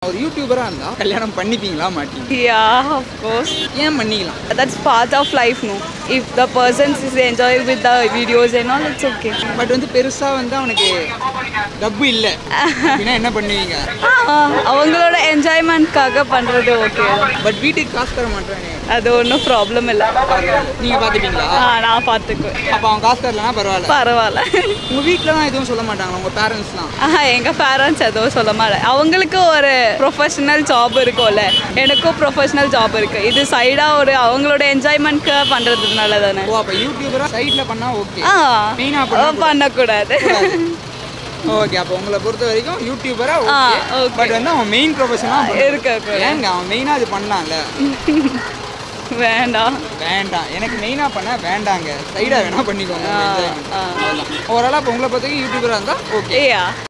ஒரு யூடியூபராக இருந்தால் கல்யாணம் பண்ணிப்பீங்களா மாட்டீங்க Yeah, of course. ஏன் பண்ணிக்கலாம் That's part of life, no? If the person is enjoying with the videos and all, it's okay. But வந்து பெருசாக வந்து அவனுக்கு டப்பு இல்லை அப்படின்னா என்ன பண்ணுவீங்க Ah, அவங்களோட என்ஜாய்மெண்ட்காக பண்ணுறது ஓகே பட் வீட்டுக்கு காசு தர மாட்டானே அது ஒன்றும் ப்ராப்ளம் இல்லை நீங்கள் பார்த்துப்பீங்களா ஆ நான் பார்த்துக்குவேன் அப்போ அவன் காசு தரலனா பரவாயில்ல பரவாயில்ல உங்கள் வீட்டிலலாம் எதுவும் சொல்ல மாட்டாங்களா உங்கள் பேரண்ட்ஸ்லாம் ஆஹா எங்கள் பேரண்ட்ஸ் எதுவும் சொல்ல மாட்டேன் அவங்களுக்கு ஒரு ப்ரொஃபஷனல் ஜாப் இருக்கும்ல எனக்கும் ப்ரொஃபஷனல் ஜாப் இருக்குது இது சைடாக ஒரு அவங்களோட என்ஜாய்மெண்ட்க்கு பண்ணுறதுனால தானே ஓ அப்போ யூடியூபராக சைடில் பண்ணால் ஓகே ஆ மெயினாக பண்ண பண்ணக்கூடாது ஓகே அப்போ உங்களை பொறுத்த வரைக்கும் யூடியூபரா ஆ, ஓகே okay. பட் வந்து அவன் மெயின் ப்ரொஃபஷனாக இருக்கக்கூடாது ஏங்க அவன் மெயினாக அது பண்ணலாம்ல வேண்டாம் வேண்டாம் எனக்கு மெயினாக பண்ண வேண்டாங்க சைடாக வேணா பண்ணிக்கோங்க ஆ, enjoyment. ஆ. அவ்வளவுதான் ஓவராலாக இப்போ உங்களை பொறுத்த வரைக்கும் யூடியூபராக இருந்தால் ஓகே ஏயா